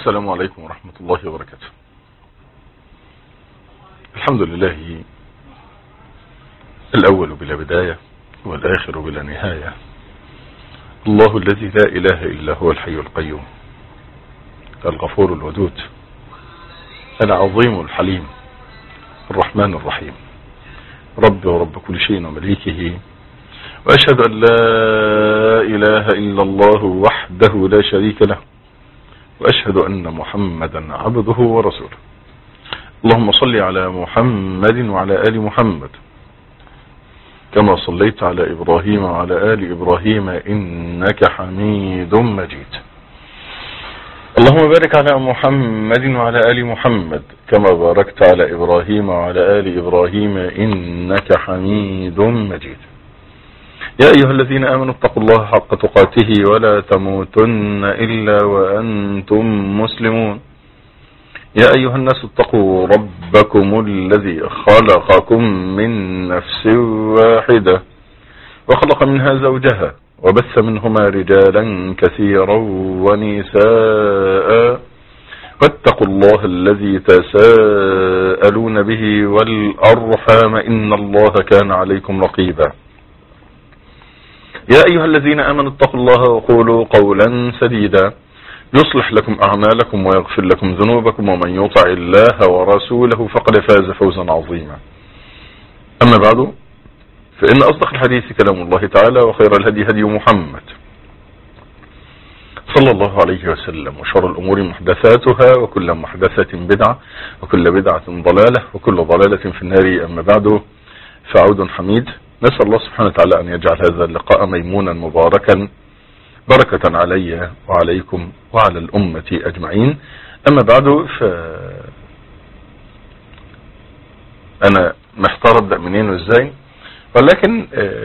السلام عليكم ورحمة الله وبركاته الحمد لله الأول بلا بداية والآخر بلا نهاية الله الذي لا إله إلا هو الحي القيوم الغفور الودود العظيم الحليم الرحمن الرحيم رب ورب كل شيء ومليكه وأشهد أن لا إله إلا الله وحده لا شريك له وأشهد أن محمدا عبده ورسوله اللهم صل على محمد وعلى آل محمد كما صليت على إبراهيم وعلى آل إبراهيم إنك حميد مجيد اللهم بارك على محمد وعلى آل محمد كما باركت على إبراهيم وعلى آل إبراهيم إنك حميد مجيد يا أيها الذين آمنوا اتقوا الله حق تقاته ولا تموتن إلا وأنتم مسلمون يا أيها الناس اتقوا ربكم الذي خلقكم من نفس واحدة وخلق منها زوجها وبث منهما رجالا كثيرا ونساء واتقوا الله الذي تساءلون به والأرحام إن الله كان عليكم رقيبا يا أيها الذين آمنوا اتقوا الله وقولوا قولا سديدا يصلح لكم أعمالكم ويغفر لكم ذنوبكم ومن يطع الله ورسوله فقد فاز فوزا عظيما أما بعد فإن أصدق الحديث كلام الله تعالى وخير الهدي هدي محمد صلى الله عليه وسلم وشر الأمور محدثاتها وكل محدثة بدعة وكل بدعة ضلالة وكل ضلالة في النار أما بعد فعود حميد نسأل الله سبحانه وتعالى أن يجعل هذا اللقاء ميمونا مباركا بركة علي وعليكم وعلى الأمة أجمعين أما بعد ف أنا محتار أبدأ منين وإزاي ولكن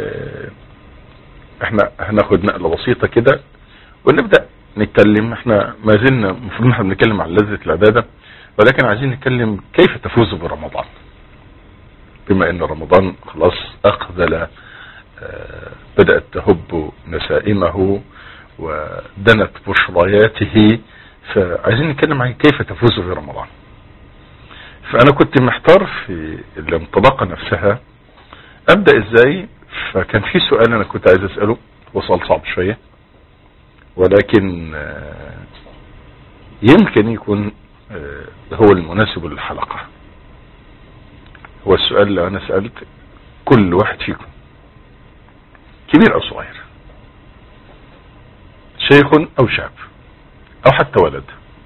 احنا هناخد نقلة بسيطة كده ونبدأ نتكلم احنا ما زلنا المفروض احنا بنتكلم عن لذة العبادة ولكن عايزين نتكلم كيف تفوز برمضان بما ان رمضان خلاص اقبل بدأت تهب نسائمه ودنت بشرياته فعايزين نتكلم عن كيف تفوز في رمضان فانا كنت محتار في الانطلاقة نفسها ابدأ ازاي فكان في سؤال انا كنت عايز اسأله وصل صعب شوية ولكن يمكن يكون هو المناسب للحلقة هو السؤال اللي انا سألت كل واحد فيكم كبير او صغير شيخ او شاب او حتى ولد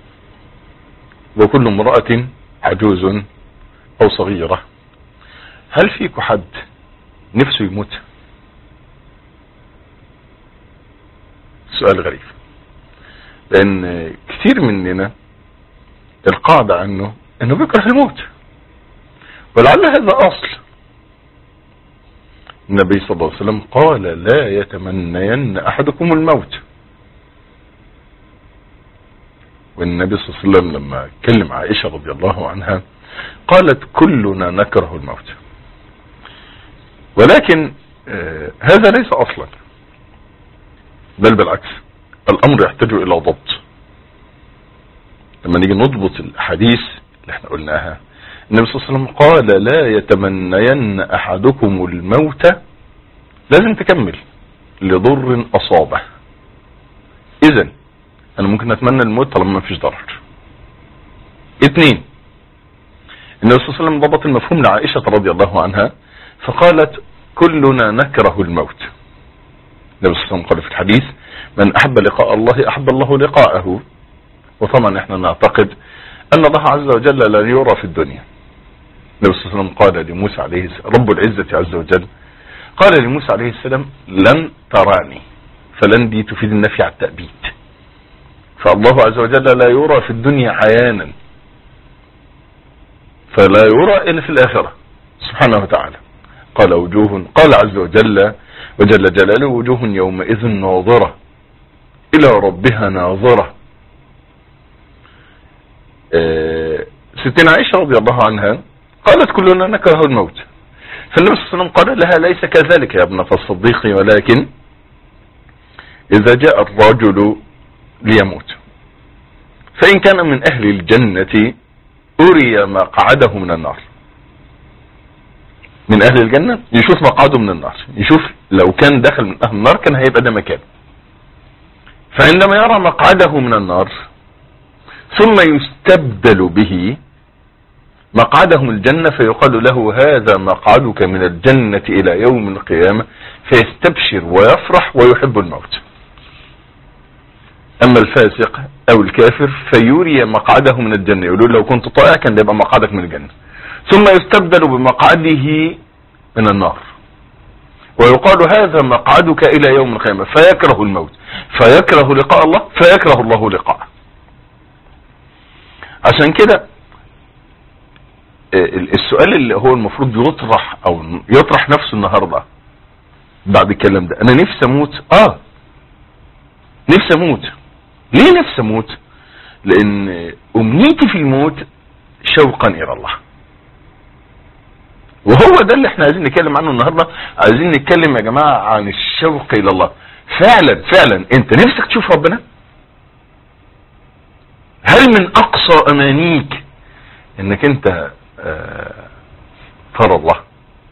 وكل امرأة عجوز او صغيرة هل فيكم حد نفسه يموت سؤال غريب لان كثير مننا القاعدة عنه انه بيكره الموت ولعل هذا اصل النبي صلى الله عليه وسلم قال لا يتمنين احدكم الموت والنبي صلى الله عليه وسلم لما كلم عائشة رضي الله عنها قالت كلنا نكره الموت ولكن آه هذا ليس اصلا بل بالعكس الامر يحتاج الى ضبط لما نيجي نضبط الاحاديث اللي احنا قلناها النبي صلى الله عليه وسلم قال لا يتمنين احدكم الموت لازم تكمل لضر اصابه اذا انا ممكن اتمنى الموت طالما ما فيش ضرر اثنين النبي صلى الله عليه وسلم ضبط المفهوم لعائشة رضي الله عنها فقالت كلنا نكره الموت النبي صلى الله عليه وسلم قال في الحديث من احب لقاء الله احب الله لقاءه وطبعا احنا نعتقد ان الله عز وجل لا يرى في الدنيا النبي صلى الله عليه وسلم قال لموسى عليه السلام رب العزة عز وجل قال لموسى عليه السلام لن تراني فلن دي تفيد النفي على التأبيد فالله عز وجل لا يرى في الدنيا عيانا فلا يرى إلا في الآخرة سبحانه وتعالى قال وجوه قال عز وجل وجل جلاله وجوه يومئذ ناظرة إلى ربها ناظرة آه ستنا عائشة رضي الله عنها قالت كلنا نكره الموت فالنبي صلى الله عليه وسلم قال لها ليس كذلك يا ابنة الصديق ولكن إذا جاء الرجل ليموت فإن كان من أهل الجنة أري مقعده من النار من أهل الجنة يشوف مقعده من النار يشوف لو كان دخل من أهل النار كان هيبقى ده مكانه فعندما يرى مقعده من النار ثم يستبدل به مقعده من الجنة فيقال له هذا مقعدك من الجنة إلى يوم القيامة فيستبشر ويفرح ويحب الموت أما الفاسق أو الكافر فيوري مقعده من الجنة يقولون لو كنت طائع كان يبقى مقعدك من الجنة ثم يستبدل بمقعده من النار ويقال هذا مقعدك إلى يوم القيامة فيكره الموت فيكره لقاء الله فيكره الله لقاءه عشان كده السؤال اللي هو المفروض يطرح او يطرح نفسه النهاردة بعد الكلام ده انا نفسي اموت اه نفسي اموت ليه نفسي اموت لان امنيتي في الموت شوقا الى الله وهو ده اللي احنا عايزين نتكلم عنه النهاردة عايزين نتكلم يا جماعة عن الشوق الى الله فعلا فعلا انت نفسك تشوف ربنا هل من اقصى امانيك انك انت اه ترى الله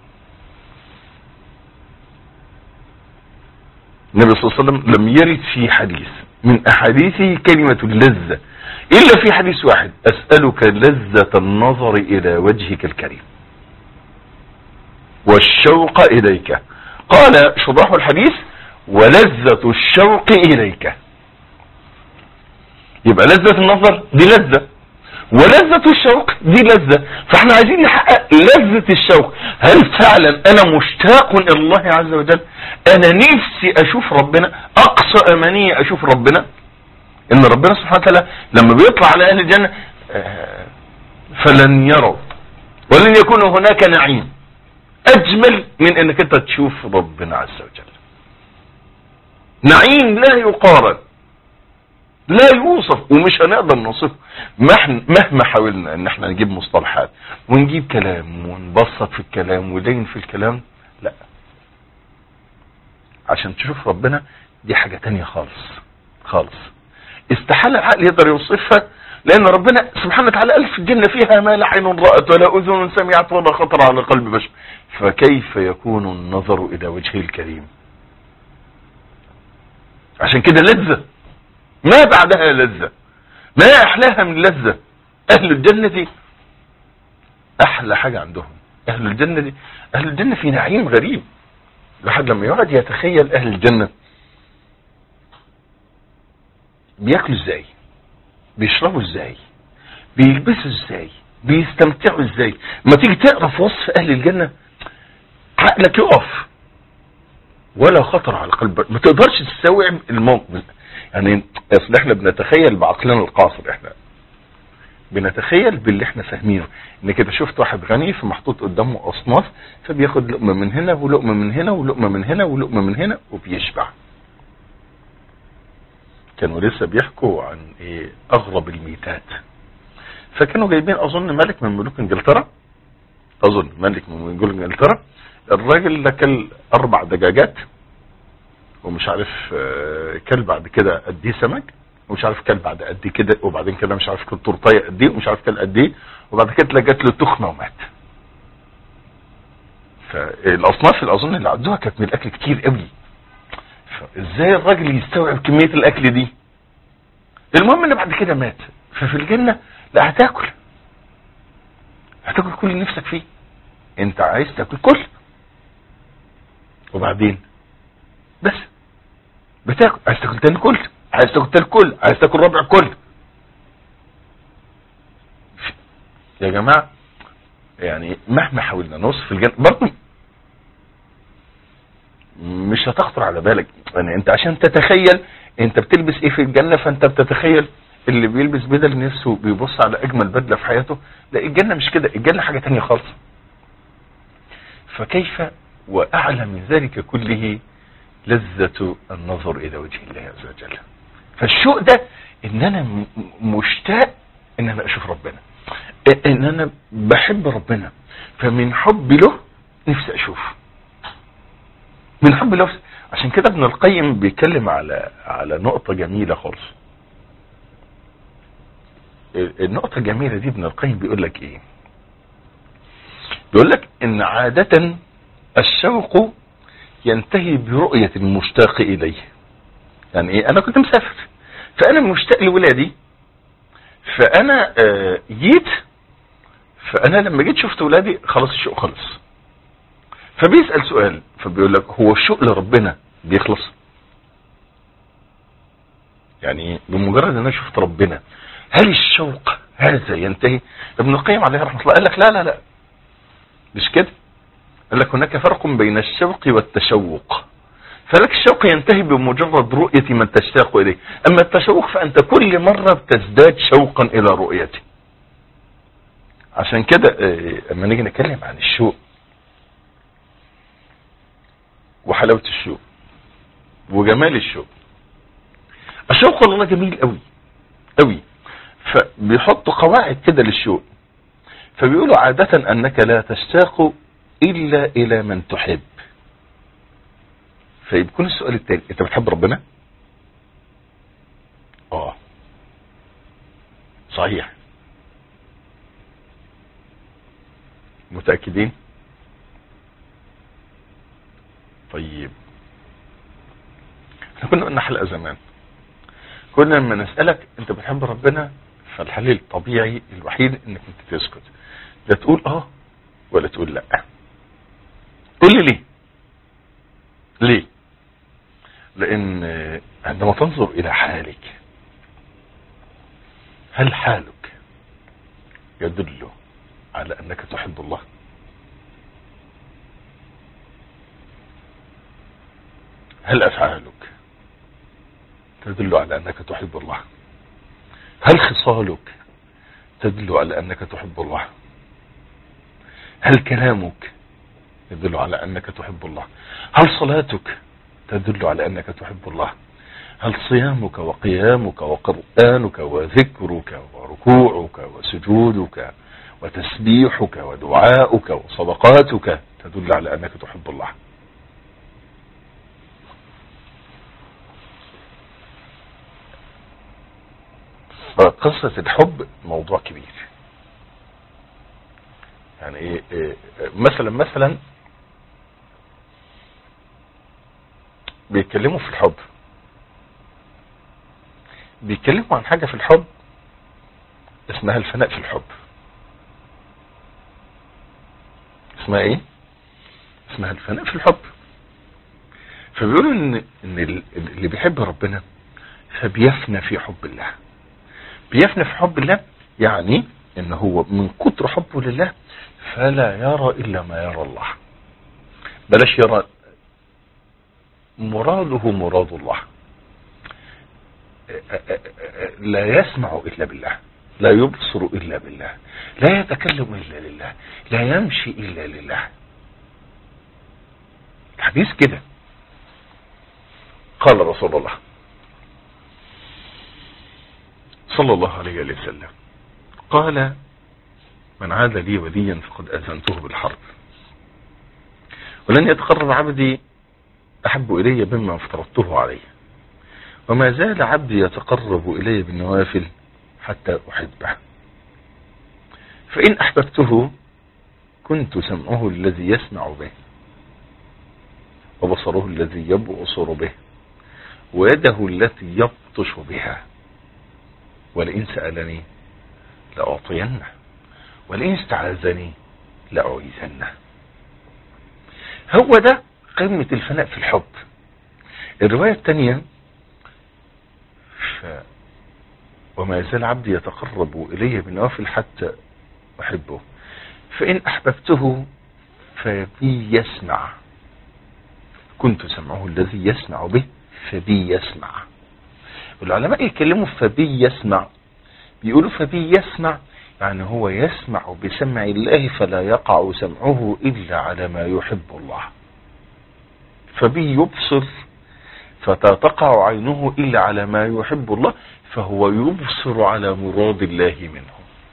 النبي صلى الله عليه وسلم لم يرد في حديث من احاديثه كلمة اللذة الا في حديث واحد اسألك لذة النظر الى وجهك الكريم والشوق اليك قال شراح الحديث ولذة الشوق اليك يبقى لذة النظر دي لذة ولذة الشوق دي لذة فاحنا عايزين نحقق لذة الشوق هل فعلا انا مشتاق الى الله عز وجل انا نفسي اشوف ربنا اقصى امانية اشوف ربنا ان ربنا سبحانه وتعالى لما بيطلع على اهل الجنة فلن يروا ولن يكون هناك نعيم اجمل من انك انت تشوف ربنا عز وجل نعيم لا يقارن لا يوصف ومش هنقدر نوصفه مهما حاولنا ان احنا نجيب مصطلحات ونجيب كلام ونبسط في الكلام ولين في الكلام لا عشان تشوف ربنا دي حاجة تانية خالص خالص استحال العقل يقدر يوصفها لان ربنا سبحانه وتعالى قال في الجنة فيها ما لا عين رأت ولا اذن سمعت ولا خطر على قلب بشر فكيف يكون النظر الى وجهه الكريم عشان كده لذة ما بعدها لذة ما احلاها من لذة اهل الجنة دي احلى حاجة عندهم اهل الجنة دي اهل الجنة في نعيم غريب الواحد لما يقعد يتخيل اهل الجنة بياكلوا ازاي بيشربوا ازاي بيلبسوا ازاي بيستمتعوا ازاي ما تيجي تقرا في وصف اهل الجنة عقلك يقف ولا خطر على قلبك ما تقدرش تستوعب الموقف يعني اصل احنا بنتخيل بعقلنا القاصر احنا بنتخيل باللي احنا فاهمينه ان كده شفت واحد غني فمحطوط قدامه اصناف فبياخد لقمه من هنا ولقمه من هنا ولقمه من هنا ولقمه من هنا وبيشبع كانوا لسه بيحكوا عن ايه اغرب الميتات فكانوا جايبين اظن ملك من ملوك انجلترا اظن ملك من ملوك انجلترا الراجل ده كل اربع دجاجات ومش عارف كل بعد كده قد ايه سمك ومش عارف كل بعد قد ايه كده وبعدين كده مش عارف كل تورتيه قد ايه ومش عارف كل قد ايه وبعد كده جات له تخمه ومات فالاصناف اللي اظن اللي عدوها كانت من الاكل كتير قوي فازاي الراجل يستوعب كميه الاكل دي المهم ان بعد كده مات ففي الجنه لا هتاكل هتاكل كل اللي نفسك فيه انت عايز تاكل كل وبعدين بس بتاكل عايز تاكل تاني كل عايز تاكل تاني كل عايز تاكل ربع كل يا جماعة يعني مهما حاولنا نوصف الجنة برضه مش هتخطر على بالك يعني انت عشان تتخيل انت بتلبس ايه في الجنة فانت بتتخيل اللي بيلبس بدل نفسه بيبص على اجمل بدلة في حياته لا الجنة مش كده الجنة حاجة تانية خالص فكيف واعلى من ذلك كله لذة النظر الى وجه الله عز وجل فالشوق ده ان انا مشتاق ان انا اشوف ربنا ان انا بحب ربنا فمن حبي له نفسي اشوف من حب له عشان كده ابن القيم بيتكلم على على نقطة جميلة خالص النقطة الجميلة دي ابن القيم بيقول لك ايه بيقول لك ان عادة الشوق ينتهي برؤية المشتاق اليه يعني ايه انا كنت مسافر فانا مشتاق لولادي فانا آه جيت فانا لما جيت شفت ولادي خلاص الشوق خلص فبيسأل سؤال فبيقول لك هو الشوق لربنا بيخلص يعني بمجرد ان انا شفت ربنا هل الشوق هذا ينتهي ابن القيم عليه رحمه الله قال لك لا لا لا مش كده قال لك هناك فرق بين الشوق والتشوق فلك الشوق ينتهي بمجرد رؤية من تشتاق إليه أما التشوق فأنت كل مرة بتزداد شوقا إلى رؤيته عشان كده اما نيجي نتكلم عن الشوق وحلاوة الشوق وجمال الشوق الشوق والله جميل قوي قوي فبيحطوا قواعد كده للشوق فبيقولوا عادة انك لا تشتاق الا الى من تحب فيكون السؤال التاني انت بتحب ربنا اه صحيح متأكدين طيب احنا كنا قلنا حلقة زمان كنا لما نسألك انت بتحب ربنا فالحل الطبيعي الوحيد انك انت تسكت لا تقول اه ولا تقول لا قول لي ليه ليه لان عندما تنظر الى حالك هل حالك يدل على انك تحب الله هل افعالك تدل على انك تحب الله هل خصالك تدل على انك تحب الله هل كلامك يدل على انك تحب الله هل صلاتك تدل على انك تحب الله هل صيامك وقيامك وقرآنك وذكرك وركوعك وسجودك وتسبيحك ودعاؤك وصدقاتك تدل على انك تحب الله فقصة الحب موضوع كبير يعني ايه, إيه مثلا مثلا بيتكلموا في الحب بيتكلموا عن حاجة في الحب اسمها الفناء في الحب اسمها ايه اسمها الفناء في الحب فبيقولوا ان ان اللي بيحب ربنا فبيفنى في حب الله بيفنى في حب الله يعني ان هو من كتر حبه لله فلا يرى الا ما يرى الله بلاش يرى مراده مراد الله لا يسمع الا بالله لا يبصر الا بالله لا يتكلم الا لله لا يمشي الا لله الحديث كده قال رسول الله صلى الله عليه وسلم قال من عاد لي وليا فقد أذنته بالحرب ولن يتقرب عبدي أحب إلي مما افترضته عليه وما زال عبدي يتقرب إلي بالنوافل حتى أحبه فإن أحببته كنت سمعه الذي يسمع به وبصره الذي يبصر به ويده التي يبطش بها ولئن سألني لأعطينه ولئن استعاذني لأعيذنه هو ده قمة الفناء في الحب الرواية الثانية ف وما يزال عبدي يتقرب إلي بالنوافل حتى أحبه فإن أحببته فبي يسمع كنت سمعه الذي يسمع به فبي يسمع العلماء يتكلموا فبي يسمع بيقولوا فبي يسمع يعني هو يسمع بسمع الله فلا يقع سمعه إلا على ما يحب الله فبي يبصر فتقع عينه إلا على ما يحب الله فهو يبصر على مراد الله منه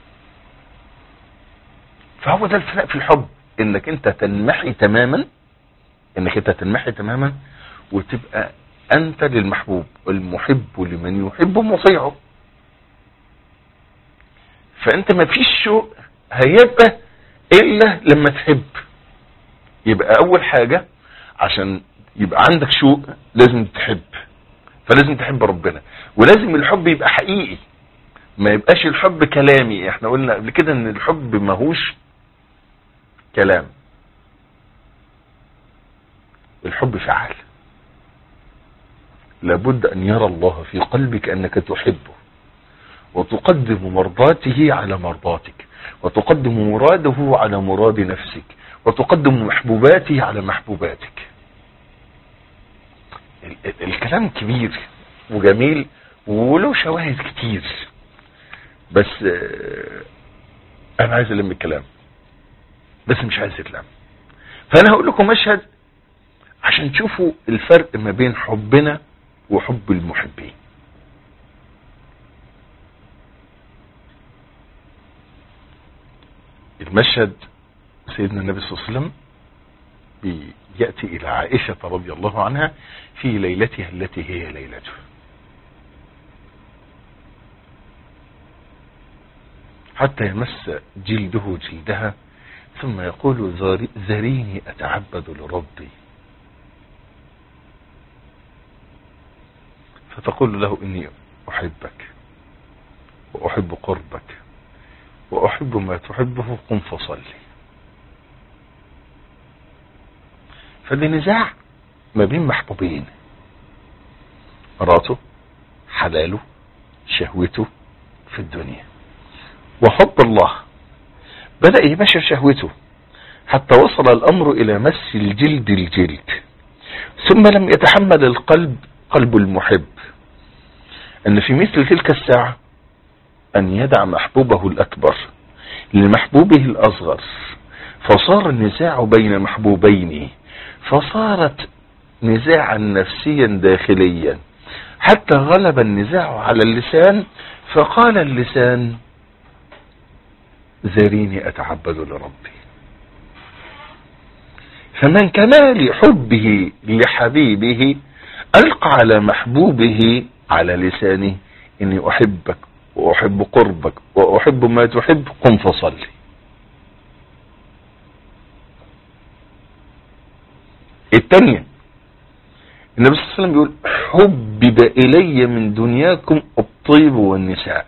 فهو ده الفرق في الحب انك انت تنمحي تماما انك انت تنمحي تماما وتبقى انت للمحبوب المحب لمن يحب مطيعه فانت ما فيش شوق هيبقى الا لما تحب يبقى اول حاجة عشان يبقى عندك شوق لازم تحب فلازم تحب ربنا ولازم الحب يبقى حقيقي ما يبقاش الحب كلامي احنا قلنا قبل كده ان الحب ماهوش كلام الحب فعال لابد ان يرى الله في قلبك انك تحبه وتقدم مرضاته على مرضاتك وتقدم مراده على مراد نفسك وتقدم محبوباته على محبوباتك ال- ال- الكلام كبير وجميل وله شواهد كتير بس آه، انا عايز الم الكلام بس مش عايز يتلم فانا هقول لكم مشهد عشان تشوفوا الفرق ما بين حبنا وحب المحبين المشهد سيدنا النبي صلى الله عليه وسلم يأتي إلى عائشة رضي الله عنها في ليلتها التي هي ليلته حتى يمس جلده جلدها ثم يقول "زاري- ذريني أتعبد لربي فتقول له إني أحبك وأحب قربك وأحب ما تحبه قم فصلي فده نزاع ما بين محبوبين مراته حلاله شهوته في الدنيا وحب الله بدأ يبشر شهوته حتى وصل الأمر إلى مس الجلد الجلد ثم لم يتحمل القلب قلب المحب أن في مثل تلك الساعة أن يدع محبوبه الأكبر لمحبوبه الأصغر فصار النزاع بين محبوبين فصارت نزاعا نفسيا داخليا حتى غلب النزاع على اللسان فقال اللسان ذريني أتعبد لربي فمن كمال حبه لحبيبه ألقى على محبوبه على لسانه إني أحبك وأحب قربك وأحب ما تحب قم فصلي الثانية النبي صلى الله عليه وسلم بيقول حبب إلي من دنياكم الطيب والنساء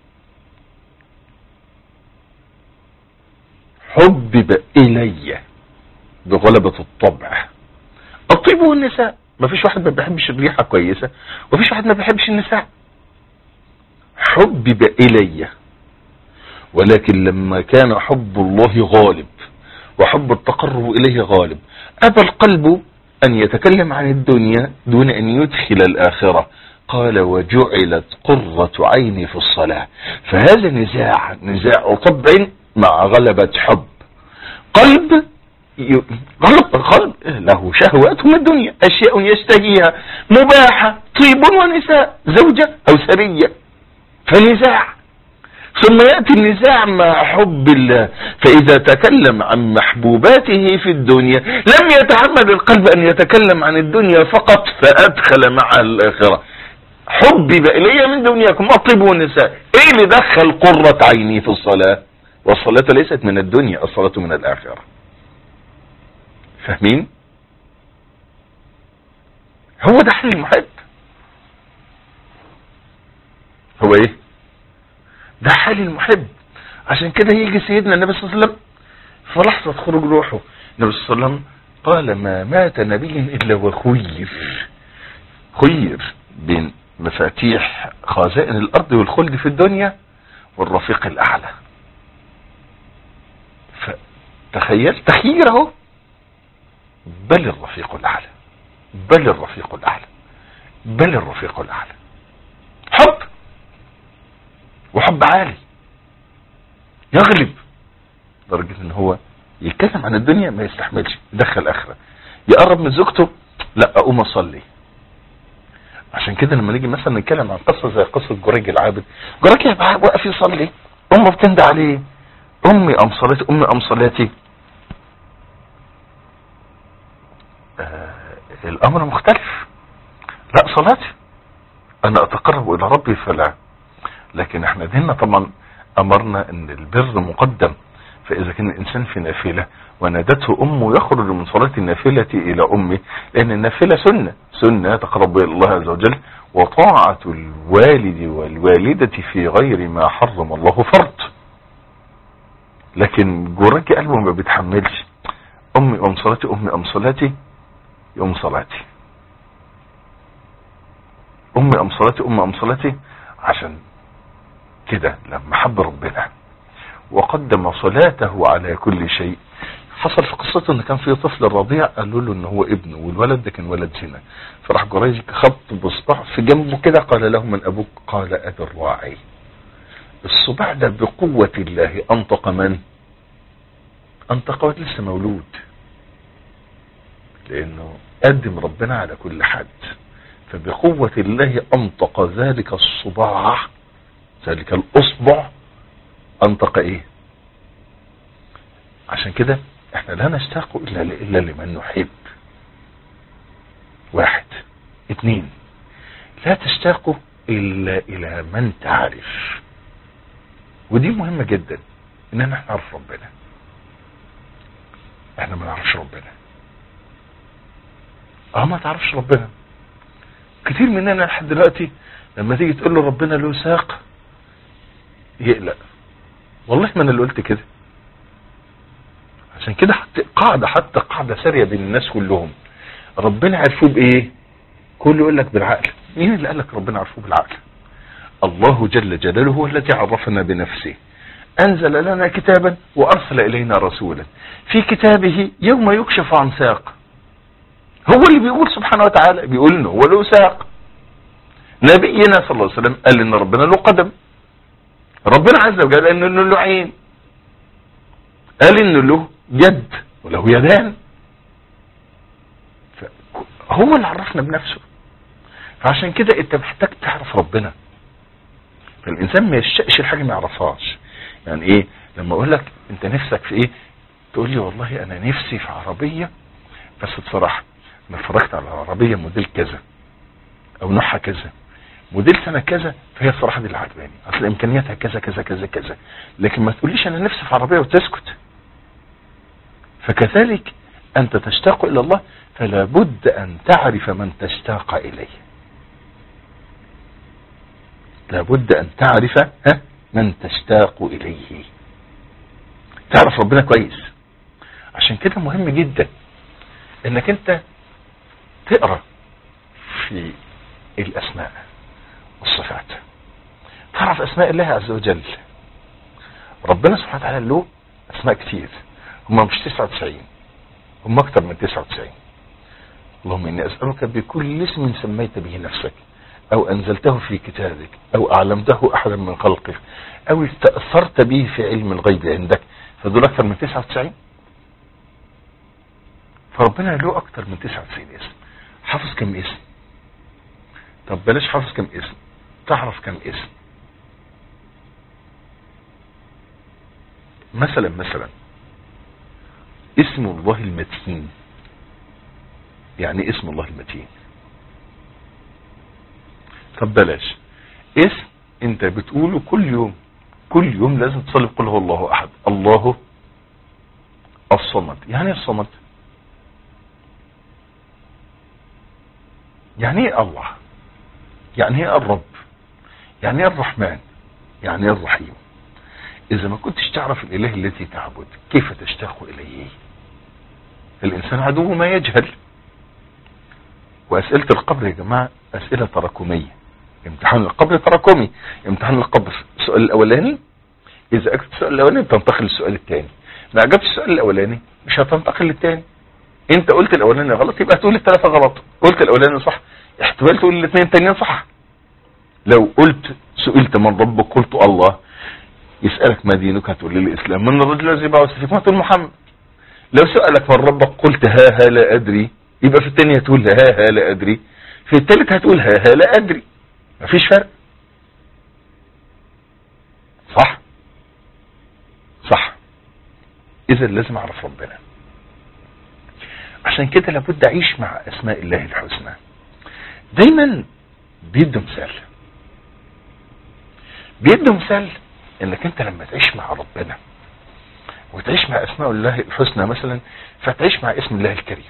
حبب إلي بغلبة الطبع الطيب والنساء ما فيش واحد ما بيحبش الريحة كويسة وفيش واحد ما بيحبش النساء حبب إلي ولكن لما كان حب الله غالب وحب التقرب إليه غالب أبى القلب أن يتكلم عن الدنيا دون أن يدخل الآخرة قال وجعلت قرة عيني في الصلاة فهذا نزاع نزاع طبع مع غلبة حب قلب ي- غلب قلب له شهوات من الدنيا أشياء يشتهيها مباحة طيب ونساء زوجة أو سرية فنزاع ثم يأتي النزاع مع حب الله فإذا تكلم عن محبوباته في الدنيا لم يتحمل القلب أن يتكلم عن الدنيا فقط فأدخل مع الآخرة حبب إلي من دنياكم الطيب والنساء إيه اللي دخل قرة عيني في الصلاة والصلاة ليست من الدنيا الصلاة من الآخرة فاهمين هو ده حل المحب هو ايه ده حال المحب عشان كده يجي سيدنا النبي صلى الله عليه وسلم في لحظة خروج روحه النبي صلى الله عليه وسلم قال ما مات نبي إلا وخير خير بين مفاتيح خزائن الأرض والخلد في الدنيا والرفيق الأعلى فتخيل تخير اهو بل الرفيق الأعلى بل الرفيق الأعلى بل الرفيق الأعلى حب وحب عالي يغلب لدرجة ان هو يتكلم عن الدنيا ما يستحملش يدخل اخرة يقرب من زوجته لا اقوم اصلي عشان كده لما نيجي مثلا نتكلم عن قصة زي قصة جريج العابد جريج يبقى واقف يصلي امه بتندى عليه امي ام صلاتي امي ام صلاتي آه الامر مختلف لا صلاتي انا اتقرب الى ربي فلا لكن احنا ديننا طبعا امرنا ان البر مقدم فاذا كان الانسان في نافلة ونادته امه يخرج من صلاة النافلة الى امه لان النافلة سنة سنة تقرب الى الله عز وجل وطاعة الوالد والوالدة في غير ما حرم الله فرض لكن جواك قلبه ما بيتحملش امي ام صلاتي امي ام صلاتي يوم صلاتي امي ام صلاتي امي ام صلاتي عشان كده لما حب ربنا وقدم صلاته على كل شيء حصل في قصته ان كان في طفل رضيع قالوا له ان هو ابنه والولد ده كان ولد زنا فراح جريج خبط بصبع في جنبه كده قال له من ابوك قال ابي الراعي الصباع ده بقوة الله انطق من انطق وقت لسه مولود لانه قدم ربنا على كل حد فبقوة الله انطق ذلك الصباع ذلك الاصبع انطق ايه عشان كده احنا لا نشتاق الا الا لمن نحب واحد اثنين لا تشتاق الا الى من تعرف ودي مهمة جدا اننا نعرف ربنا احنا ما نعرفش ربنا اه ما تعرفش ربنا كتير مننا لحد دلوقتي لما تيجي تقول له ربنا له ساق يقلق والله ما انا اللي قلت كده عشان كده حتى قاعدة حتى قاعدة سارية بين الناس كلهم ربنا عرفوه بايه كله يقول لك بالعقل مين اللي قال لك ربنا عرفوه بالعقل الله جل جلاله هو الذي عرفنا بنفسه انزل لنا كتابا وارسل الينا رسولا في كتابه يوم يكشف عن ساق هو اللي بيقول سبحانه وتعالى بيقول انه هو له ساق نبينا صلى الله عليه وسلم قال ان ربنا له قدم ربنا عز وجل قال انه له عين قال انه له يد وله يدان هو اللي عرفنا بنفسه فعشان كده انت محتاج تعرف ربنا فالانسان ما يشتقش الحاجه ما يعرفهاش يعني ايه لما اقول لك انت نفسك في ايه تقول لي والله انا نفسي في عربيه بس بصراحه انا اتفرجت على عربيه موديل كذا او نوعها كذا موديل سنه كذا فهي الصراحه دي اللي عجباني اصل امكانياتها كذا كذا كذا كذا لكن ما تقوليش انا نفسي في عربيه وتسكت فكذلك انت تشتاق الى الله فلا بد ان تعرف من تشتاق اليه لابد ان تعرف ها من تشتاق اليه تعرف ربنا كويس عشان كده مهم جدا انك انت تقرا في الاسماء والصفات تعرف اسماء الله عز وجل ربنا سبحانه وتعالى له اسماء كتير هم مش 99 هم اكتر من 99 اللهم اني اسالك بكل اسم سميت به نفسك او انزلته في كتابك او اعلمته احدا من خلقك او استأثرت به في علم الغيب عندك فدول اكتر من 99 فربنا له اكتر من 99 اسم حافظ كم اسم طب بلاش حافظ كم اسم تعرف كم اسم مثلا مثلا اسم الله المتين يعني اسم الله المتين طب بلاش اسم انت بتقوله كل يوم كل يوم لازم تصلي بقول هو الله احد الله الصمد يعني ايه الصمد يعني ايه الله يعني ايه الرب يعني ايه الرحمن يعني ايه الرحيم اذا ما كنتش تعرف الاله الذي تعبد كيف تشتاق اليه الانسان عدو ما يجهل واسئلة القبر يا جماعة اسئلة تراكمية امتحان القبر تراكمي امتحان القبر السؤال الاولاني اذا اجبت السؤال الاولاني بتنتقل للسؤال الثاني ما اجبت السؤال الاولاني مش هتنتقل للثاني انت قلت الاولاني غلط يبقى تقول الثلاثه غلط قلت الاولاني صح احتمال تقول الاثنين التانيين صح لو قلت سئلت من ربك قلت الله يسألك ما دينك هتقول لي الاسلام من الرجل الذي بعث فيك ما تقول محمد لو سألك من ربك قلت ها ها لا ادري يبقى في الثانية تقول ها ها لا ادري في الثالث هتقول ها ها لا ادري مفيش فرق صح صح اذا لازم اعرف ربنا عشان كده لابد اعيش مع اسماء الله الحسنى دايما بيدوا مثال بيدوا مثال انك انت لما تعيش مع ربنا وتعيش مع اسماء الله الحسنى مثلا فتعيش مع اسم الله الكريم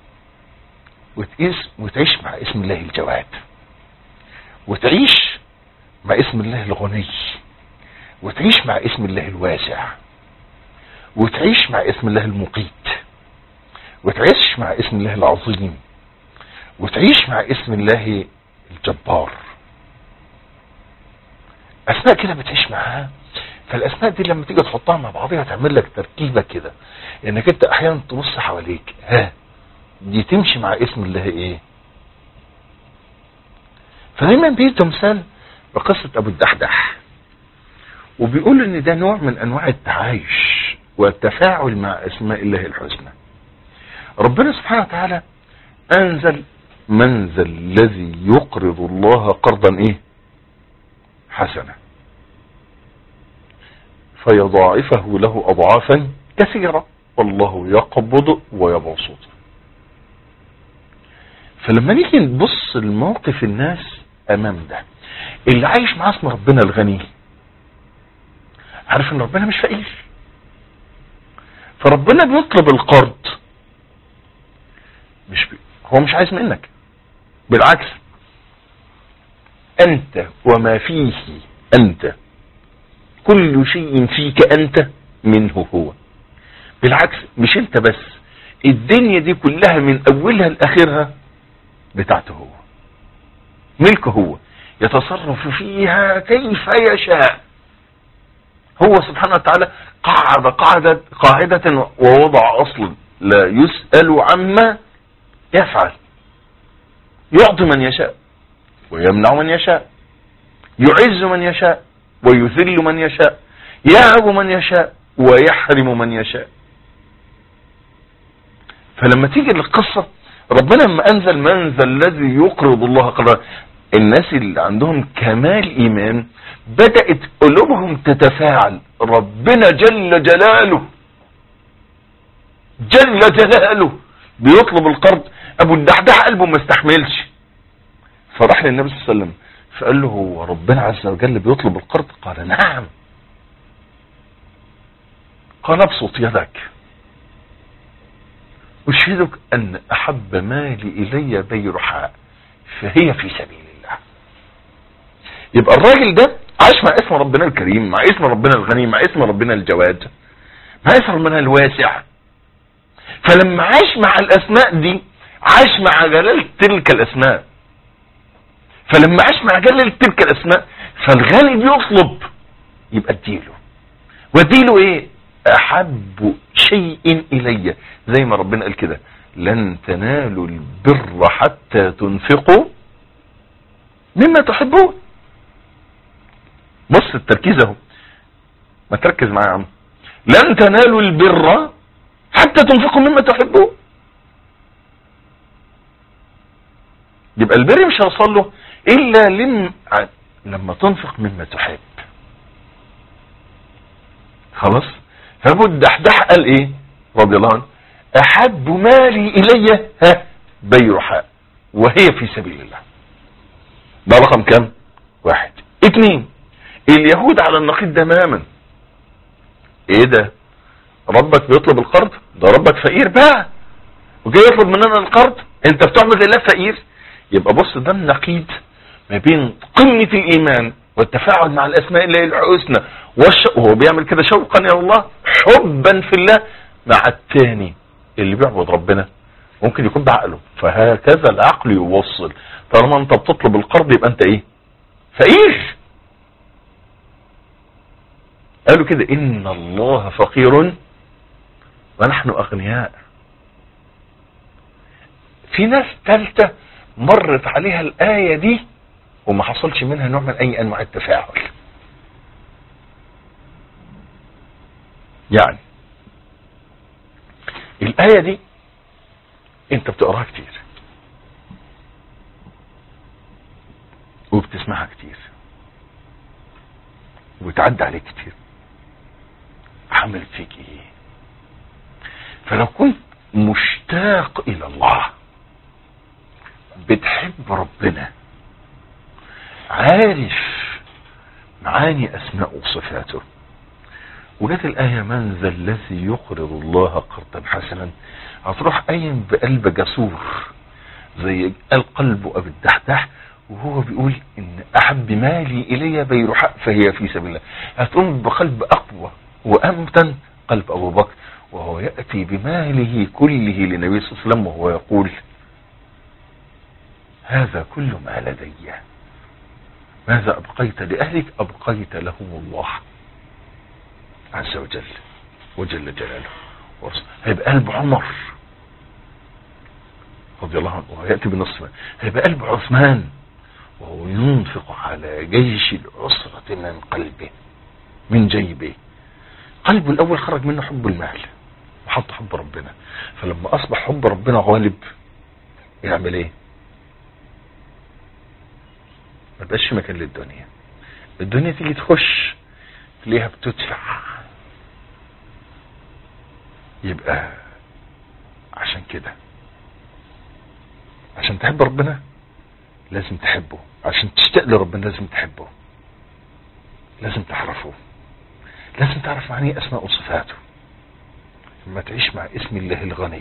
وتقيس وتعيش مع اسم الله الجواد وتعيش مع اسم الله الغني وتعيش مع اسم الله الواسع وتعيش مع اسم الله المقيت وتعيش مع اسم الله العظيم وتعيش مع اسم الله الجبار اسماء كده بتعيش معاها فالاسماء دي لما تيجي تحطها مع بعضها تعمل لك تركيبه كده انك انت احيانا تبص حواليك ها دي تمشي مع اسم الله ايه فدايما بيدوا مثال بقصة ابو الدحدح وبيقول ان ده نوع من انواع التعايش والتفاعل مع اسماء الله الحسنى ربنا سبحانه وتعالى انزل منزل الذي يقرض الله قرضا ايه حسنا فيضاعفه له اضعافا كثيرة والله يقبض ويبسط فلما نيجي نبص لموقف الناس امام ده اللي عايش مع اسم ربنا الغني عارف ان ربنا مش فقير فربنا بيطلب القرض مش بي... هو مش عايز منك بالعكس انت وما فيه انت كل شيء فيك انت منه هو بالعكس مش انت بس الدنيا دي كلها من اولها لاخرها بتاعته هو ملكه هو يتصرف فيها كيف يشاء هو سبحانه وتعالى قعد قاعدة قاعدة ووضع اصل لا يسأل عما يفعل يعطي من يشاء ويمنع من يشاء يعز من يشاء ويذل من يشاء يهب من يشاء ويحرم من يشاء فلما تيجي القصة ربنا لما انزل منزل الذي يقرض الله قرضا الناس اللي عندهم كمال ايمان بدأت قلوبهم تتفاعل ربنا جل جلاله جل جلاله بيطلب القرض ابو الدحدح قلبه ما استحملش فراح للنبي صلى الله عليه وسلم فقال له هو ربنا عز وجل بيطلب القرض قال نعم قال ابسط يدك أشهدك أن أحب مالي إلي بيرحاء فهي في سبيل الله يبقى الراجل ده عاش مع اسم ربنا الكريم مع اسم ربنا الغني مع اسم ربنا الجواد مع اسم ربنا الواسع فلما عاش مع الأسماء دي عاش مع جلال تلك الأسماء فلما عاش مع جلال تلك الأسماء فالغني بيطلب يبقى اديله واديله ايه احب شيء الي زي ما ربنا قال كده لن تنالوا البر حتى تنفقوا مما تحبون بص التركيز اهو ما تركز معايا يا عم لن تنالوا البر حتى تنفقوا مما تحبون يبقى البر مش هيوصل له الا لم لما تنفق مما تحب خلاص فابو الدحدح قال ايه رضي الله عنه احب مالي الي ها بيرحاء وهي في سبيل الله ده رقم كم واحد اتنين اليهود على النقيض تماما ايه ده ربك بيطلب القرض ده ربك فقير بقى وجاي يطلب مننا القرض انت بتعبد الله فقير يبقى بص ده النقيض ما بين قمة الايمان والتفاعل مع الاسماء الله الحسنى وهو بيعمل كده شوقا الى الله حبا في الله مع التاني اللي بيعبد ربنا ممكن يكون بعقله فهكذا العقل يوصل طالما انت بتطلب القرض يبقى انت ايه فقير قالوا كده ان الله فقير ونحن اغنياء في ناس ثالثه مرت عليها الايه دي وما حصلش منها نوع من اي انواع التفاعل يعني الآية دي انت بتقراها كتير وبتسمعها كتير وبتعدي عليك كتير عملت فيك ايه فلو كنت مشتاق الى الله بتحب ربنا عارف معاني اسماء وصفاته وجت الآية من ذا الذي يقرض الله قرضا حسنا هتروح قايم بقلب جسور زي القلب أبي الدحدح وهو بيقول إن أحب مالي إلي بيرحاء فهي في سبيل الله هتقوم بقلب أقوى وأمتن قلب أبو بكر وهو يأتي بماله كله للنبي صلى الله عليه وسلم وهو يقول هذا كل ما لدي ماذا أبقيت لأهلك أبقيت لهم الله عز وجل وجل جلاله هيبقى قلب عمر رضي الله عنه ويأتي بالنص هيبقى قلب عثمان وهو ينفق على جيش العسرة من قلبه من جيبه قلبه الأول خرج منه حب المال وحط حب ربنا فلما أصبح حب ربنا غالب يعمل ايه ما بقاش مكان للدنيا الدنيا تيجي تخش تلاقيها بتدفع يبقى عشان كده عشان تحب ربنا لازم تحبه عشان تشتاق لربنا لازم تحبه لازم تعرفه لازم تعرف معنى اسماء وصفاته لما تعيش مع اسم الله الغني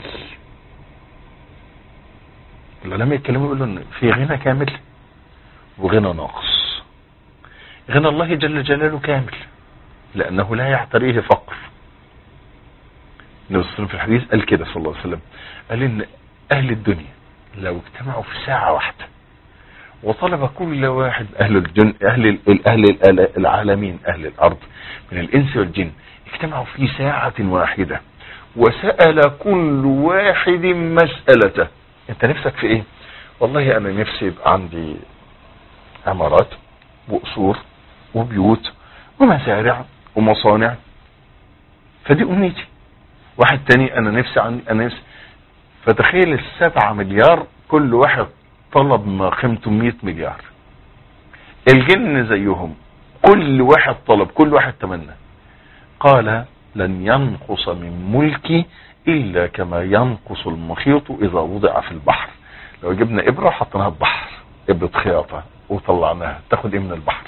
العلماء يتكلموا يقولوا ان في غنى كامل وغنى ناقص غنى الله جل جلاله كامل لانه لا يعتريه فقر النبي صلى الله عليه وسلم في الحديث قال كده صلى الله عليه وسلم قال ان اهل الدنيا لو اجتمعوا في ساعة واحدة وطلب كل واحد اهل الجن اهل اهل العالمين اهل الارض من الانس والجن اجتمعوا في ساعة واحدة وسأل كل واحد مسألته انت نفسك في ايه والله انا نفسي يبقى عندي عمارات وقصور وبيوت ومزارع ومصانع فدي امنيتي واحد تاني انا نفسي عندي انا نفسي فتخيل السبعة مليار كل واحد طلب ما قيمته 100 مليار الجن زيهم كل واحد طلب كل واحد تمنى قال لن ينقص من ملكي الا كما ينقص المخيط اذا وضع في البحر لو جبنا ابرة وحطيناها في بحر ابرة خياطة وطلعناها تاخد ايه من البحر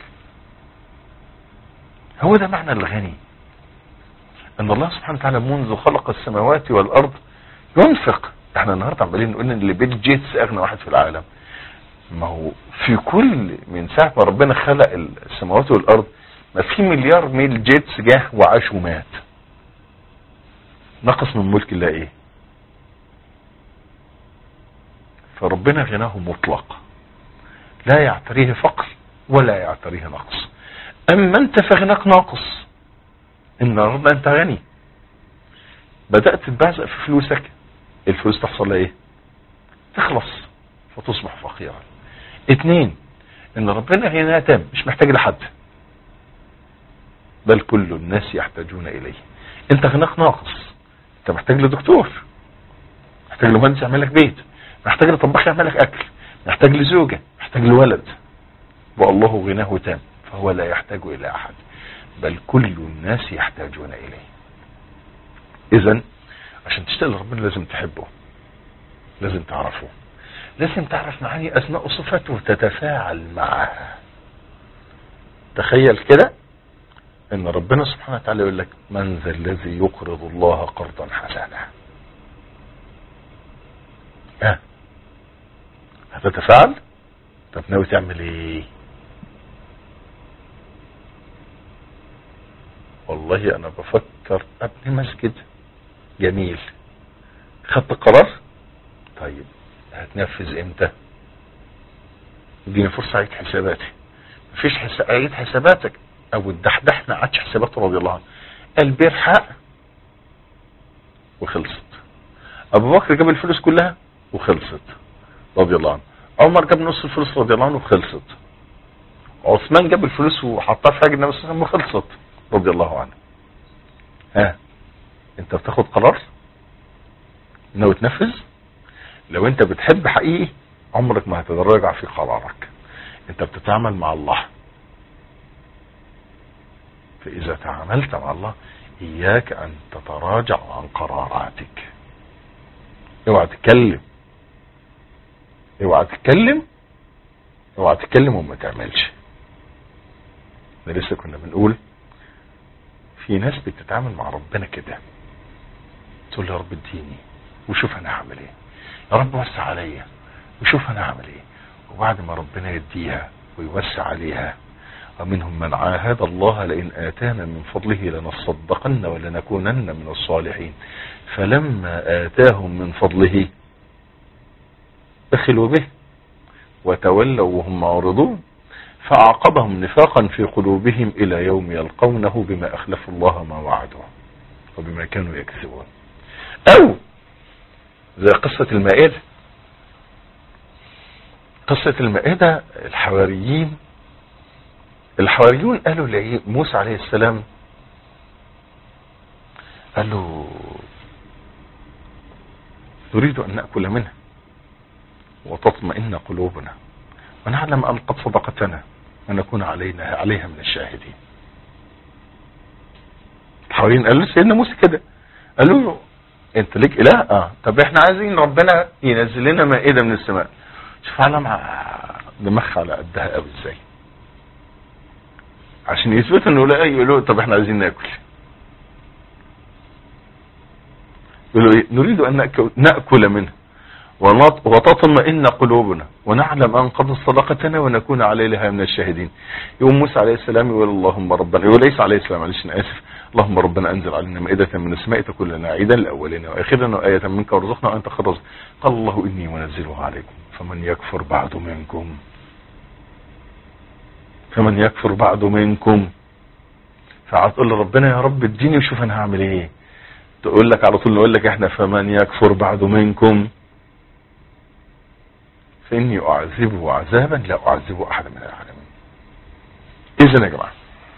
هو ده معنى الغني ان الله سبحانه وتعالى منذ خلق السماوات والارض ينفق احنا النهارده عمالين نقول ان بيل جيتس اغنى واحد في العالم ما هو في كل من ساعة ما ربنا خلق السماوات والارض ما في مليار ميل جيتس جه وعاش ومات نقص من ملك الله ايه فربنا غناه مطلق لا يعتريه فقر ولا يعتريه نقص اما انت فغناك ناقص النهارده انت غني بدأت تتبعزق في فلوسك الفلوس تحصل لها ايه تخلص فتصبح فقيرا اتنين ان ربنا غنى تام مش محتاج لحد بل كل الناس يحتاجون اليه انت غناك ناقص انت محتاج لدكتور محتاج لمهندس يعمل لك بيت محتاج لطباخ يعمل لك اكل محتاج لزوجة محتاج لولد والله غناه تام فهو لا يحتاج الى احد بل كل الناس يحتاجون اليه اذا عشان تشتغل ربنا لازم تحبه لازم تعرفه لازم تعرف معاني اسماء وصفاته وتتفاعل معها تخيل كده ان ربنا سبحانه وتعالى يقول لك من ذا الذي يقرض الله قرضا حسنا ها هتتفاعل طب ناوي تعمل ايه والله انا بفكر ابني مسجد جميل خدت قرار طيب هتنفذ امتى اديني فرصة اعيد حساباتي مفيش حساب اعيد حساباتك ابو الدحدح ما عادش حساباته رضي الله عنه البير حق وخلصت ابو بكر جاب الفلوس كلها وخلصت رضي الله عنه عمر جاب نص الفلوس رضي الله عنه وخلصت عثمان جاب الفلوس وحطها في حاجة النبي صلى الله عليه وسلم وخلصت رضي الله عنه ها انت بتاخد قرار انه تنفذ لو انت بتحب حقيقي عمرك ما هتتراجع في قرارك انت بتتعامل مع الله فاذا تعاملت مع الله اياك ان تتراجع عن قراراتك اوعى تتكلم اوعى تتكلم اوعى تتكلم وما تعملش احنا لسه كنا بنقول في ناس بتتعامل مع ربنا كده تقول يا رب اديني وشوف انا هعمل ايه يا رب وسع عليا وشوف انا هعمل ايه وبعد ما ربنا يديها ويوسع عليها ومنهم من عاهد الله لئن آتانا من فضله لنصدقن ولنكونن من الصالحين فلما آتاهم من فضله بخلوا به وتولوا وهم معرضون فأعقبهم نفاقا في قلوبهم إلى يوم يلقونه بما أخلفوا الله ما وعدوا وبما كانوا يكذبون أو زي قصة المائدة قصة المائدة الحواريين الحواريون قالوا لموسى عليه السلام قالوا نريد أن نأكل منها وتطمئن قلوبنا ونعلم أن قد صدقتنا ونكون علينا عليها من الشاهدين الحواريين قالوا سيدنا موسى كده قالوا له انت ليك اله اه طب احنا عايزين ربنا ينزل لنا مائده من السماء شوف على مع دماغها على قدها قوي ازاي عشان يثبت انه لا يقولوا طب احنا عايزين ناكل يقولوا ايه نريد ان ناكل, نأكل منه وتطمئن قلوبنا ونعلم ان قد صدقتنا ونكون عليها من الشاهدين يقوم موسى عليه السلام يقول اللهم ربنا يقول ليس عليه السلام معلش انا اسف اللهم ربنا انزل علينا مائدة من السماء تكون لنا عيدا لاولنا واخرنا واية منك وارزقنا وانت خير قال الله اني منزلها عليكم فمن يكفر بعد منكم فمن يكفر بعد منكم فهتقول لربنا يا رب اديني وشوف انا هعمل ايه تقول لك على طول نقول لك احنا فمن يكفر بعد منكم فاني اعذبه عذابا لا اعذبه احدا من العالمين اذا يا جماعه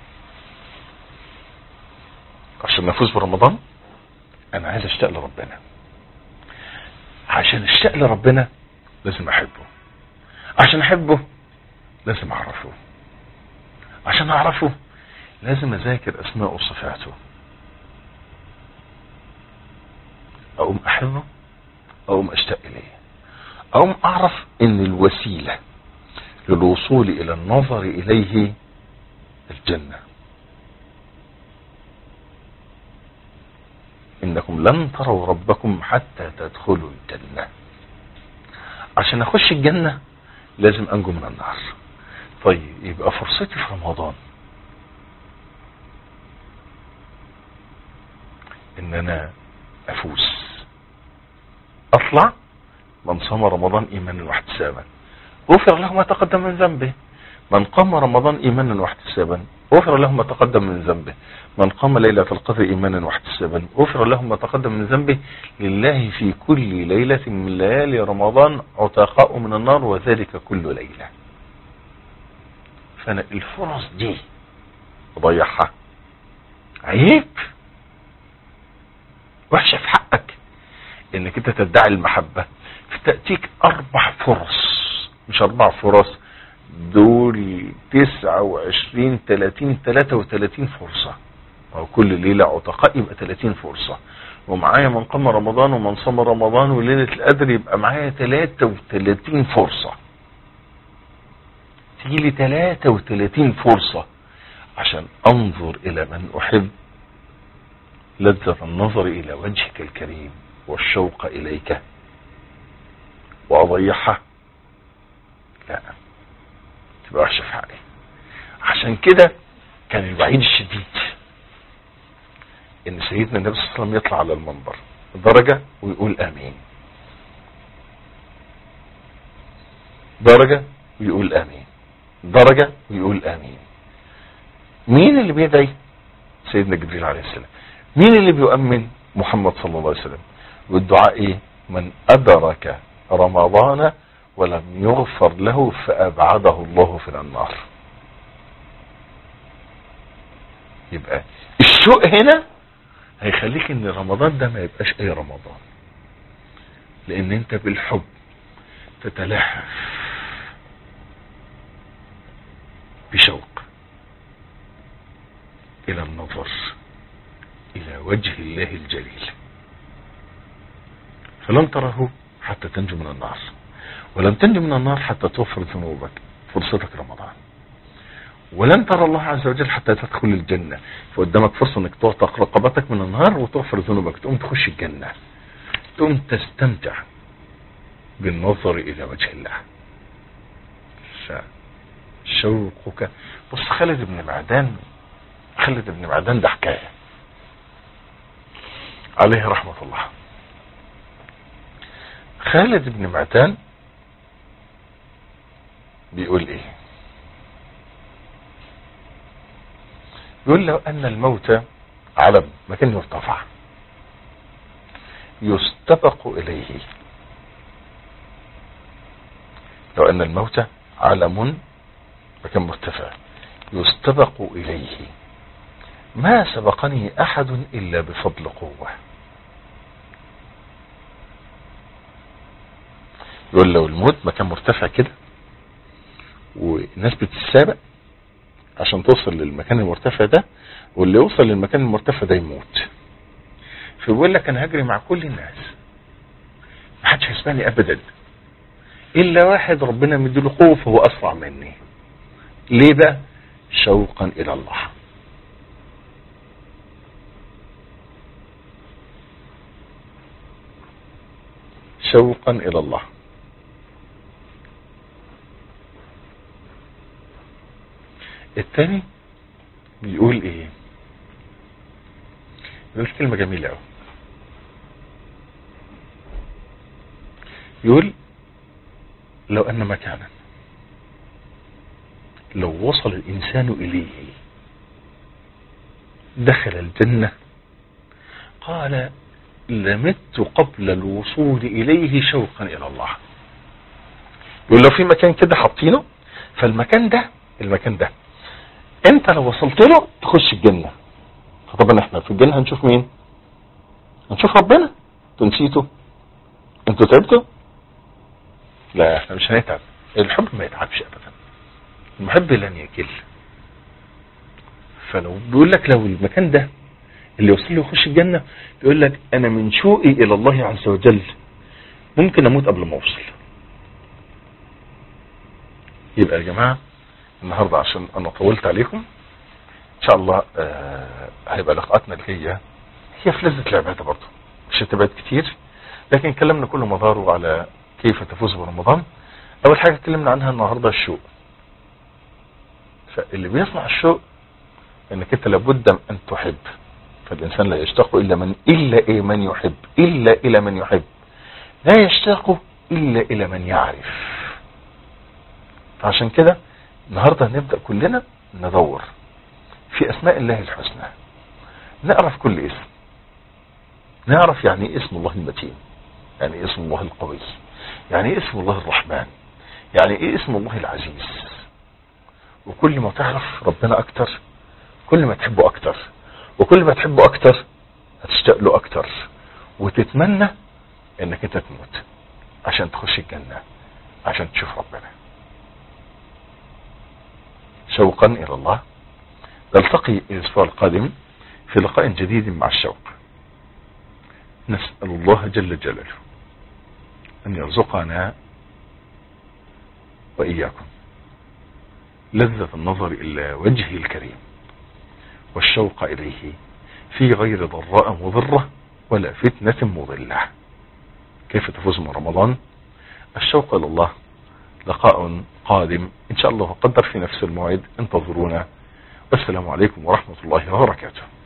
عشان نفوز برمضان انا عايز اشتاق لربنا عشان اشتاق لربنا لازم احبه عشان احبه لازم اعرفه عشان اعرفه لازم اذاكر اسماء وصفاته اقوم احبه اقوم اشتاق اليه اقوم اعرف ان الوسيلة للوصول الى النظر اليه الجنة انكم لن تروا ربكم حتى تدخلوا الجنة عشان اخش الجنة لازم انجو من النار طيب يبقى فرصتي في رمضان ان انا افوز اطلع من صام رمضان ايمانا واحتسابا غفر له ما تقدم من ذنبه من قام رمضان ايمانا واحتسابا غفر له ما تقدم من ذنبه من قام ليلة القدر ايمانا واحتسابا غفر له ما تقدم من ذنبه لله في كل ليلة من ليالي رمضان عتقاء من النار وذلك كل ليلة فانا الفرص دي اضيعها عيب وحشة في حقك انك انت تدعي المحبة فتأتيك اربع فرص مش اربع فرص دول تسعة وعشرين تلاتين تلاتة وتلاتين فرصة او كل ليلة عتقاء يبقى تلاتين فرصة ومعايا من قام رمضان ومن صام رمضان وليلة القدر يبقى معايا تلاتة وتلاتين فرصة تيجي لي تلاتة وتلاتين فرصة عشان انظر الى من احب لذة النظر الى وجهك الكريم والشوق اليك واضيعها لا تبقى وحشه في حقي عشان كده كان الوعيد الشديد ان سيدنا النبي صلى الله عليه وسلم يطلع على المنبر درجة ويقول امين درجة ويقول امين درجة ويقول امين مين اللي بيدعي سيدنا جبريل عليه السلام مين اللي بيؤمن محمد صلى الله عليه وسلم والدعاء ايه من ادرك رمضان ولم يغفر له فابعده الله في النار يبقى الشوق هنا هيخليك ان رمضان ده ما يبقاش اي رمضان لان انت بالحب تتلهف بشوق الى النظر الى وجه الله الجليل فلم تره حتى تنجو من النار ولم تنجو من النار حتى توفر ذنوبك فرصتك رمضان ولن ترى الله عز وجل حتى تدخل الجنة فقدامك فرصة انك تعتق رقبتك من النار وتغفر ذنوبك تقوم تخش الجنة تقوم تستمتع بالنظر الى وجه الله شوقك بص خالد بن معدان خالد بن معدان ده حكاية عليه رحمة الله خالد بن معدان بيقول ايه يقول لو ان الموت علم مكان يرتفع يستبق اليه لو ان الموت علم مكان مرتفع يستبق اليه ما سبقني احد الا بفضل قوة يقول لو الموت مكان مرتفع كده والناس بتتسابق عشان توصل للمكان المرتفع ده واللي يوصل للمكان المرتفع ده يموت فبيقول لك انا هجري مع كل الناس محدش هيسمعني ابدا الا واحد ربنا مديله قوه فهو اسرع مني ليه بقى شوقا الى الله شوقا الى الله الثاني بيقول ايه بيقول كلمة جميلة قوي يقول لو ان مكانا لو وصل الانسان اليه دخل الجنة قال لمت قبل الوصول اليه شوقا الى الله يقول لو في مكان كده حاطينه فالمكان ده المكان ده انت لو وصلت له تخش الجنة فطبعا احنا في الجنة هنشوف مين هنشوف ربنا انتوا نسيتوا انتوا تعبتوا لا احنا مش هنتعب الحب ما يتعبش ابدا المحب لن يكل فلو بيقول لك لو المكان ده اللي يوصل له يخش الجنة بيقول لك انا من شوقي الى الله عز وجل ممكن اموت قبل ما اوصل يبقى يا جماعة النهاردة عشان انا طولت عليكم ان شاء الله آه هيبقى لقاءاتنا الجاية هي في لذة العبادة برضه مش هتبعد كتير لكن كلامنا كله مداره على كيف تفوز برمضان اول حاجة اتكلمنا عنها النهاردة الشوق فاللي بيصنع الشوق انك انت لابد ان تحب فالانسان لا يشتاق الا من الا إيه من يحب الا الى من يحب لا يشتاق الا الى من يعرف فعشان كده النهاردة هنبدأ كلنا ندور في اسماء الله الحسنى نعرف كل اسم نعرف يعني ايه اسم الله المتين يعني ايه اسم الله القوي يعني ايه اسم الله الرحمن يعني ايه اسم الله العزيز وكل ما تعرف ربنا اكتر كل ما تحبه اكتر وكل ما تحبه اكتر هتشتاق له اكتر وتتمنى انك انت تموت عشان تخش الجنة عشان تشوف ربنا شوقا الى الله نلتقي الاسبوع القادم في لقاء جديد مع الشوق نسأل الله جل جلاله ان يرزقنا واياكم لذة النظر الى وجهه الكريم والشوق اليه في غير ضراء مضرة ولا فتنة مضلة كيف تفوز من رمضان الشوق الى الله لقاء قادم ان شاء الله قدر في نفس الموعد انتظرونا والسلام عليكم ورحمة الله وبركاته